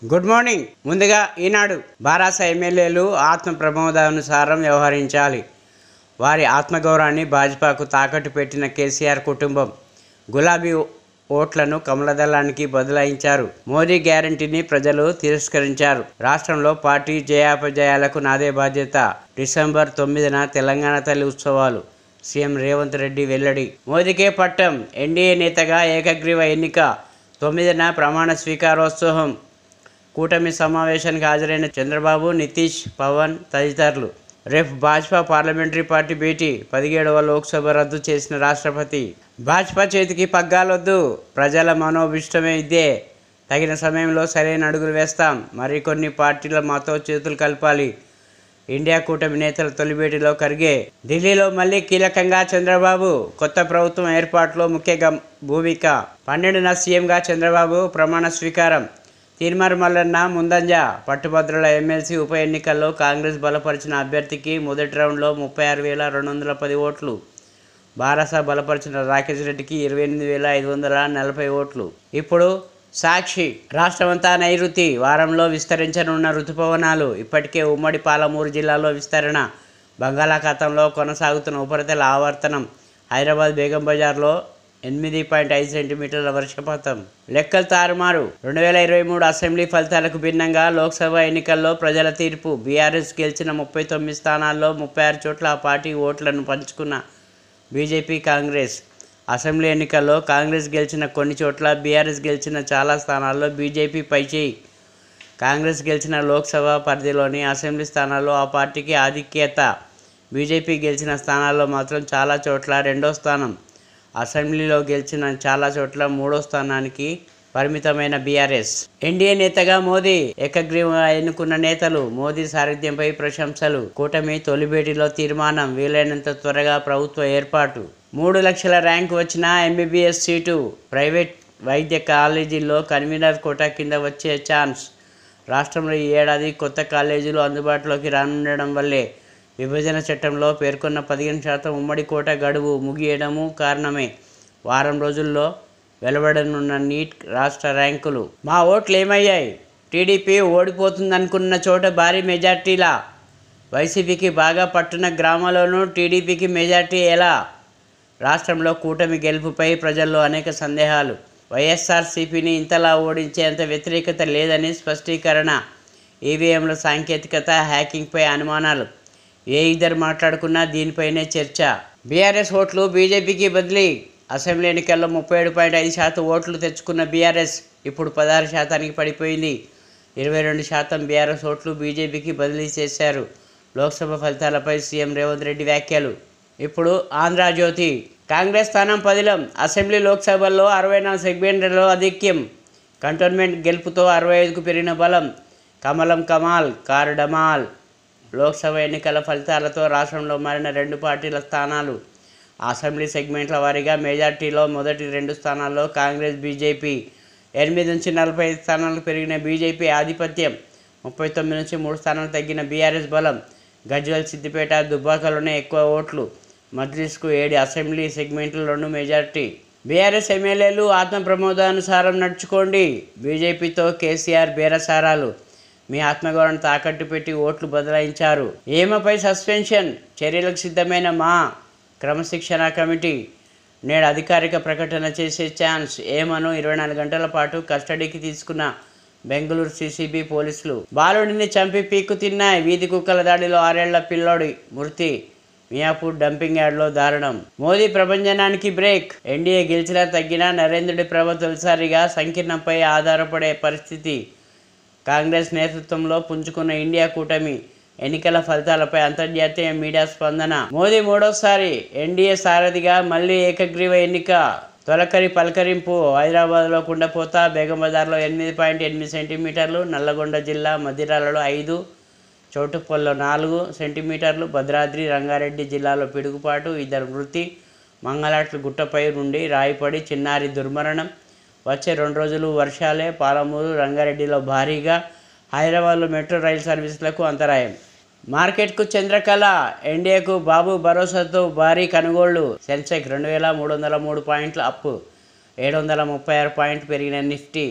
Good morning ముందుగా ఈనాడు బారాస ఎమ్మెల్యేలు ఆత్మ ప్రమోదానుసారం వ్యవహరించాలి వారి ఆత్మగౌరవాన్ని భాజపాకు తాకట్టు పెట్టిన కేసీఆర్ కుటుంబం గులాబీ ఓట్లను కమలదళానికి బదలాయించారు మోదీ గ్యారంటీని ప్రజలు తిరస్కరించారు రాష్ట్రంలో పార్టీ జయాపజయాలకు నాదే బాధ్యత డిసెంబర్ తొమ్మిదిన తెలంగాణ తల్లి ఉత్సవాలు సీఎం రేవంత్ రెడ్డి వెల్లడి మోదీకే పట్టం ఎన్డీఏ నేతగా ఏకగ్రీవ ఎన్నిక తొమ్మిదిన ప్రమాణ స్వీకారోత్సవం కూటమి సమావేశానికి హాజరైన చంద్రబాబు నితీష్ పవన్ తదితరులు రేపు భాజపా పార్లమెంటరీ పార్టీ భేటీ పదిహేడవ లోక్సభ రద్దు చేసిన రాష్ట్రపతి భాజపా చేతికి పగ్గాలొద్దు ప్రజల మనోభిష్టమే ఇదే తగిన సమయంలో సరైన అడుగులు వేస్తాం మరికొన్ని పార్టీల మాతో చేతులు కలపాలి ఇండియా కూటమి నేతల తొలి భేటీలో కరిగే ఢిల్లీలో మళ్ళీ కీలకంగా చంద్రబాబు కొత్త ప్రభుత్వం ఏర్పాటులో ముఖ్య గం- భూమిక పన్నెండున సీఎంగా చంద్రబాబు ప్రమాణ స్వీకారం తీర్మార్ మల్లన్న ముందంజ పట్టుభద్రుల ఎమ్మెల్సీ ఉప ఎన్నికల్లో కాంగ్రెస్ బలపరిచిన అభ్యర్థికి మొదటి రౌండ్లో ముప్పై ఆరు వేల రెండు వందల పది ఓట్లు బారాస బలపరిచిన రాకేష్ రెడ్డికి ఇరవై ఎనిమిది వేల ఐదు వందల నలభై ఓట్లు ఇప్పుడు సాక్షి రాష్ట్రమంతా నైరుతి వారంలో విస్తరించనున్న రుతుపవనాలు ఇప్పటికే ఉమ్మడి పాలమూరు జిల్లాలో విస్తరణ బంగాళాఖాతంలో కొనసాగుతున్న ఉపరితల ఆవర్తనం హైదరాబాద్ బేగం బజార్లో ఎనిమిది పాయింట్ ఐదు సెంటీమీటర్ల వర్షపాతం లెక్కలు తారుమారు రెండు వేల ఇరవై మూడు అసెంబ్లీ ఫలితాలకు భిన్నంగా లోక్సభ ఎన్నికల్లో ప్రజల తీర్పు బీఆర్ఎస్ గెలిచిన ముప్పై తొమ్మిది స్థానాల్లో ముప్పై ఆరు చోట్ల ఆ పార్టీ ఓట్లను పంచుకున్న బీజేపీ కాంగ్రెస్ అసెంబ్లీ ఎన్నికల్లో కాంగ్రెస్ గెలిచిన కొన్ని చోట్ల బీఆర్ఎస్ గెలిచిన చాలా స్థానాల్లో బీజేపీ పైచేయి కాంగ్రెస్ గెలిచిన లోక్సభ పరిధిలోని అసెంబ్లీ స్థానాల్లో ఆ పార్టీకి ఆధిక్యత బీజేపీ గెలిచిన స్థానాల్లో మాత్రం చాలా చోట్ల రెండో స్థానం అసెంబ్లీలో గెలిచిన చాలా చోట్ల మూడో స్థానానికి పరిమితమైన బీఆర్ఎస్ ఎన్డీఏ నేతగా మోదీ ఏకగ్రీవంగా ఎన్నుకున్న నేతలు మోదీ సారథ్యంపై ప్రశంసలు కూటమి తొలి భేటీలో తీర్మానం వీలైనంత త్వరగా ప్రభుత్వ ఏర్పాటు మూడు లక్షల ర్యాంకు వచ్చిన ఎంబీబీఎస్ సీటు ప్రైవేట్ వైద్య కాలేజీల్లో కన్వీనర్ కోటా కింద వచ్చే ఛాన్స్ రాష్ట్రంలో ఈ ఏడాది కొత్త కాలేజీలు అందుబాటులోకి రానుండడం వల్లే విభజన చట్టంలో పేర్కొన్న పదిహేను శాతం ఉమ్మడి కోట గడువు ముగియడము కారణమే వారం రోజుల్లో వెలువడనున్న నీట్ రాష్ట్ర ర్యాంకులు మా ఓట్లు ఏమయ్యాయి టీడీపీ ఓడిపోతుందనుకున్న చోట భారీ మెజార్టీలా వైసీపీకి బాగా పట్టున్న గ్రామాల్లోనూ టీడీపీకి మెజార్టీ ఎలా రాష్ట్రంలో కూటమి గెలుపుపై ప్రజల్లో అనేక సందేహాలు వైఎస్ఆర్సీపీని ఇంతలా ఓడించేంత వ్యతిరేకత లేదని స్పష్టీకరణ ఈవీఎంల సాంకేతికత హ్యాకింగ్పై అనుమానాలు ఏ ఇద్దరు మాట్లాడుకున్నా దీనిపైనే చర్చ బీఆర్ఎస్ ఓట్లు బీజేపీకి బదిలీ అసెంబ్లీ ఎన్నికల్లో ముప్పై ఏడు పాయింట్ ఐదు శాతం ఓట్లు తెచ్చుకున్న బీఆర్ఎస్ ఇప్పుడు పదహారు శాతానికి పడిపోయింది ఇరవై రెండు శాతం బీఆర్ఎస్ ఓట్లు బీజేపీకి బదిలీ చేశారు లోక్సభ ఫలితాలపై సీఎం రేవంత్ రెడ్డి వ్యాఖ్యలు ఇప్పుడు ఆంధ్రజ్యోతి కాంగ్రెస్ స్థానం పదిలం అసెంబ్లీ లోక్సభల్లో అరవై నాలుగు సెగ్మెంట్లలో ఆధిక్యం కంటోన్మెంట్ గెలుపుతో అరవై ఐదుకు పెరిగిన బలం కమలం కమాల్ కారు డమాల్ లోక్సభ ఎన్నికల ఫలితాలతో రాష్ట్రంలో మారిన రెండు పార్టీల స్థానాలు అసెంబ్లీ సెగ్మెంట్ల వారీగా మెజార్టీలో మొదటి రెండు స్థానాల్లో కాంగ్రెస్ బీజేపీ ఎనిమిది నుంచి నలభై ఐదు స్థానాలకు పెరిగిన బీజేపీ ఆధిపత్యం ముప్పై తొమ్మిది నుంచి మూడు స్థానాలు తగ్గిన బీఆర్ఎస్ బలం గజ్వల్ సిద్దిపేట దుబ్బాకలోనే ఎక్కువ ఓట్లు మజ్లిస్కు ఏడు అసెంబ్లీ సెగ్మెంట్లలోనూ మెజార్టీ బీఆర్ఎస్ ఎమ్మెల్యేలు ఆత్మ ప్రమోదానుసారం నడుచుకోండి బీజేపీతో కేసీఆర్ బేరసారాలు మీ ఆత్మగౌరవం తాకట్టు పెట్టి ఓట్లు బదలాయించారు ఏమపై సస్పెన్షన్ చర్యలకు సిద్ధమైన మా క్రమశిక్షణ కమిటీ నేడు అధికారిక ప్రకటన చేసే ఛాన్స్ ఏమను ఇరవై నాలుగు గంటల పాటు కస్టడీకి తీసుకున్న బెంగళూరు సీసీబీ పోలీసులు బాలుడిని చంపి పీక్కు తిన్నాయి వీధి కుక్కల దాడిలో ఆరేళ్ల పిల్లోడి మృతి మియాపూర్ డంపింగ్ యార్డ్లో దారుణం మోదీ ప్రభంజనానికి బ్రేక్ ఎన్డీఏ గెలిచినా తగ్గినా నరేంద్రుడి ప్రభ తొలిసారిగా సంకీర్ణంపై ఆధారపడే పరిస్థితి కాంగ్రెస్ నేతృత్వంలో పుంజుకున్న ఇండియా కూటమి ఎన్నికల ఫలితాలపై అంతర్జాతీయ మీడియా స్పందన మోదీ మూడోసారి ఎన్డీఏ సారథిగా మళ్ళీ ఏకగ్రీవ ఎన్నిక తొలకరి పలకరింపు హైదరాబాద్లో కుండపోత బేగంబజార్లో ఎనిమిది పాయింట్ ఎనిమిది సెంటీమీటర్లు నల్లగొండ జిల్లా మదిరాలలో ఐదు చౌటుప్పల్లో నాలుగు సెంటీమీటర్లు భద్రాద్రి రంగారెడ్డి జిల్లాలో పిడుగుపాటు ఇద్దరు మృతి మంగళాట్ల గుట్టపై నుండి రాయిపడి చిన్నారి దుర్మరణం వచ్చే రెండు రోజులు వర్షాలే పాలమూరు రంగారెడ్డిలో భారీగా హైదరాబాద్లో మెట్రో రైలు సర్వీసులకు అంతరాయం మార్కెట్కు చంద్రకళ ఎన్డీఏకు బాబు భరోసాతో భారీ కొనుగోళ్లు సెన్సెక్ రెండు వేల మూడు వందల మూడు పాయింట్ల అప్పు ఏడు వందల ముప్పై ఆరు పాయింట్ పెరిగిన నిఫ్టీ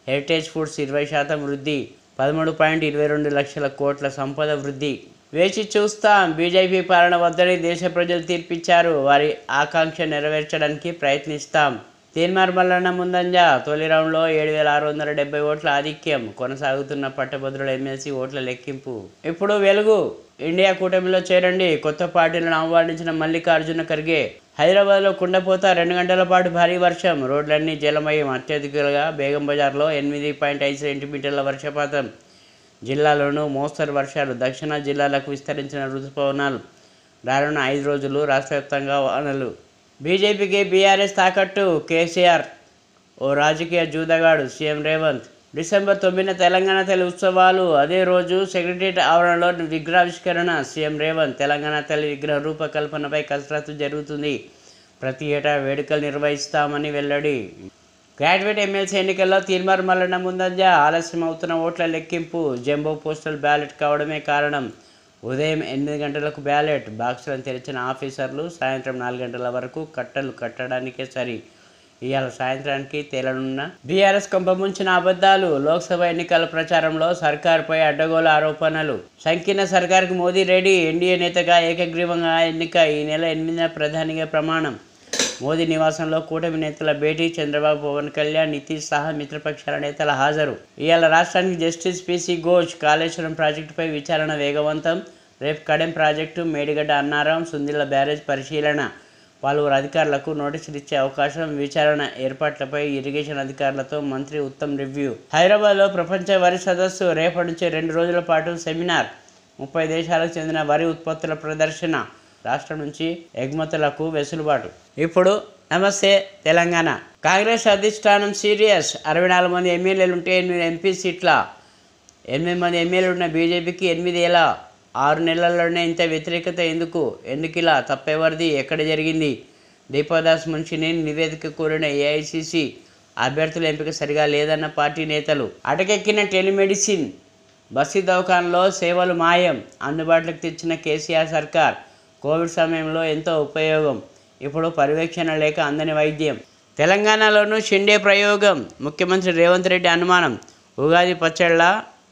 హెరిటేజ్ ఫుడ్స్ ఇరవై శాతం వృద్ధి పదమూడు పాయింట్ ఇరవై రెండు లక్షల కోట్ల సంపద వృద్ధి వేచి చూస్తాం బీజేపీ పాలన వద్దని దేశ ప్రజలు తీర్పిచ్చారు వారి ఆకాంక్ష నెరవేర్చడానికి ప్రయత్నిస్తాం తీన్మార్ మల్లన్న ముందంజ తొలి రౌండ్లో ఏడు వేల ఆరు వందల డెబ్బై ఓట్ల ఆధిక్యం కొనసాగుతున్న పట్టభద్రుల ఎమ్మెల్సీ ఓట్ల లెక్కింపు ఇప్పుడు వెలుగు ఇండియా కూటమిలో చేరండి కొత్త పార్టీలను ఆహ్వానించిన మల్లికార్జున ఖర్గే హైదరాబాద్లో కుండపోత రెండు గంటల పాటు భారీ వర్షం రోడ్లన్నీ జలమయం అత్యధికంగా బేగం బజార్లో ఎనిమిది పాయింట్ ఐదు సెంటీమీటర్ల వర్షపాతం జిల్లాలోనూ మోస్తరు వర్షాలు దక్షిణ జిల్లాలకు విస్తరించిన రుతుపవనాలు రానున్న ఐదు రోజులు రాష్ట్ర వ్యాప్తంగా వానలు బీజేపీకి బీఆర్ఎస్ తాకట్టు కేసీఆర్ ఓ రాజకీయ జూదగాడు సీఎం రేవంత్ డిసెంబర్ తొమ్మిదిన తెలంగాణ తల్లి ఉత్సవాలు అదే రోజు సెక్రటరియట్ ఆవరణలో విగ్రహావిష్కరణ సీఎం రేవంత్ తెలంగాణ తల్లి విగ్రహ రూపకల్పనపై కసరత్తు జరుగుతుంది ప్రతి ఏటా వేడుకలు నిర్వహిస్తామని వెల్లడి గ్రాడ్యుయేట్ ఎమ్మెల్సీ ఎన్నికల్లో తీర్మార్ మల్లన్న ముందంజ ఆలస్యం అవుతున్న ఓట్ల లెక్కింపు జంబో పోస్టల్ బ్యాలెట్ కావడమే కారణం ఉదయం ఎనిమిది గంటలకు బ్యాలెట్ బాక్సులను తెరిచిన ఆఫీసర్లు సాయంత్రం నాలుగు గంటల వరకు కట్టలు కట్టడానికే సరి ఇవాళ సాయంత్రానికి తేలనున్న బీఆర్ఎస్ కొంపముంచిన అబద్ధాలు లోక్సభ ఎన్నికల ప్రచారంలో సర్కార్పై అడ్డగోలు ఆరోపణలు సంకీర్ణ సర్కార్కు మోదీ రెడ్డి ఎన్డీఏ నేతగా ఏకగ్రీవంగా ఎన్నిక ఈ నెల ఎనిమిదిన ప్రధానిగా ప్రమాణం మోదీ నివాసంలో కూటమి నేతల భేటీ చంద్రబాబు పవన్ కళ్యాణ్ నితీష్ సహా మిత్రపక్షాల నేతల హాజరు ఇవాళ రాష్ట్రానికి జస్టిస్ పిసి ఘోష్ కాళేశ్వరం ప్రాజెక్టుపై విచారణ వేగవంతం రేపు కడెం ప్రాజెక్టు మేడిగడ్డ అన్నారం సుందిళ్ల బ్యారేజ్ పరిశీలన పలువురు అధికారులకు నోటీసులు ఇచ్చే అవకాశం విచారణ ఏర్పాట్లపై ఇరిగేషన్ అధికారులతో మంత్రి ఉత్తమ్ రివ్యూ హైదరాబాద్లో ప్రపంచ వరి సదస్సు రేపటి నుంచి రెండు రోజుల పాటు సెమినార్ ముప్పై దేశాలకు చెందిన వరి ఉత్పత్తుల ప్రదర్శన రాష్ట్రం నుంచి ఎగుమతులకు వెసులుబాటు ఇప్పుడు నమస్తే తెలంగాణ కాంగ్రెస్ అధిష్టానం సీరియస్ అరవై నాలుగు మంది ఎమ్మెల్యేలు ఉంటే ఎనిమిది ఎంపీ సీట్ల ఎనిమిది మంది ఎమ్మెల్యేలు ఉన్న బీజేపీకి ఎనిమిది ఏళ్ళ ఆరు నెలల్లోనే ఇంత వ్యతిరేకత ఎందుకు ఎందుకు ఇలా తప్పెవరిది ఎక్కడ జరిగింది దీపాదాస్ మున్షిని నివేదిక కోరిన ఏఐసిసి అభ్యర్థుల ఎంపిక సరిగా లేదన్న పార్టీ నేతలు అటకెక్కిన టెలిమెడిసిన్ బస్సు దవాఖానలో సేవలు మాయం అందుబాటులోకి తెచ్చిన కేసీఆర్ సర్కార్ కోవిడ్ సమయంలో ఎంతో ఉపయోగం ఇప్పుడు పర్యవేక్షణ లేక అందని వైద్యం తెలంగాణలోనూ షిండే ప్రయోగం ముఖ్యమంత్రి రేవంత్ రెడ్డి అనుమానం ఉగాది పచ్చళ్ళ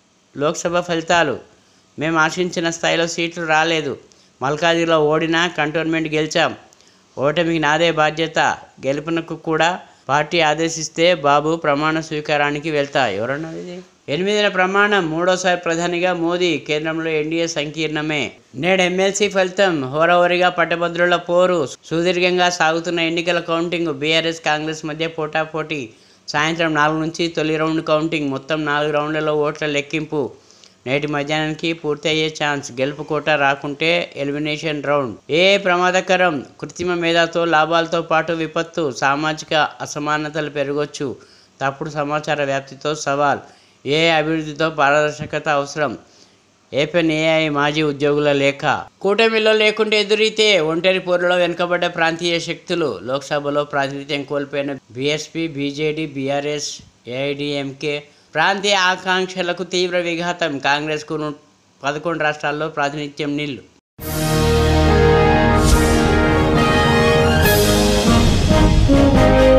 లోక్సభ ఫలితాలు మేము ఆశించిన స్థాయిలో సీట్లు రాలేదు మల్కాజిలో ఓడినా కంటోన్మెంట్ గెలిచాం ఓటమికి నాదే బాధ్యత గెలుపునకు కూడా పార్టీ ఆదేశిస్తే బాబు ప్రమాణ స్వీకారానికి వెళ్తా ఎవరన్నది ఇది? ఎనిమిదిన ప్రమాణం మూడోసారి ప్రధానిగా మోదీ కేంద్రంలో ఎన్డీఏ సంకీర్ణమే నేడు ఎమ్మెల్సీ ఫలితం హోరహోరీగా పట్టభద్రుల పోరు సుదీర్ఘంగా సాగుతున్న ఎన్నికల కౌంటింగ్ బీఆర్ఎస్ కాంగ్రెస్ మధ్య పోటాపోటీ సాయంత్రం నాలుగు నుంచి తొలి రౌండ్ కౌంటింగ్ మొత్తం నాలుగు రౌండ్లలో ఓట్ల లెక్కింపు నేటి మధ్యాహ్నానికి పూర్తి అయ్యే ఛాన్స్ గెలుపు కోట రాకుంటే ఎలిమినేషన్ రౌండ్ ఏ ప్రమాదకరం కృత్రిమ మేధాతో లాభాలతో పాటు విపత్తు సామాజిక అసమానతలు పెరగొచ్చు తప్పుడు సమాచార వ్యాప్తితో సవాల్ ఏ అభివృద్ధితో పారదర్శకత అవసరం ఏపెన్ ఏఐ మాజీ ఉద్యోగుల లేఖ కూటమిలో లేకుంటే ఎదురైతే ఒంటరి పోరులో వెనుకబడ్డ ప్రాంతీయ శక్తులు లోక్సభలో ప్రాతినిధ్యం కోల్పోయిన బీఎస్పీ బీజేడీ బీఆర్ఎస్ ఏఐడిఎంకే ప్రాంతీయ ఆకాంక్షలకు తీవ్ర విఘాతం కాంగ్రెస్కు ను- పదకొండు రాష్ట్రాల్లో ప్రాతినిధ్యం నిల్లు Thank you.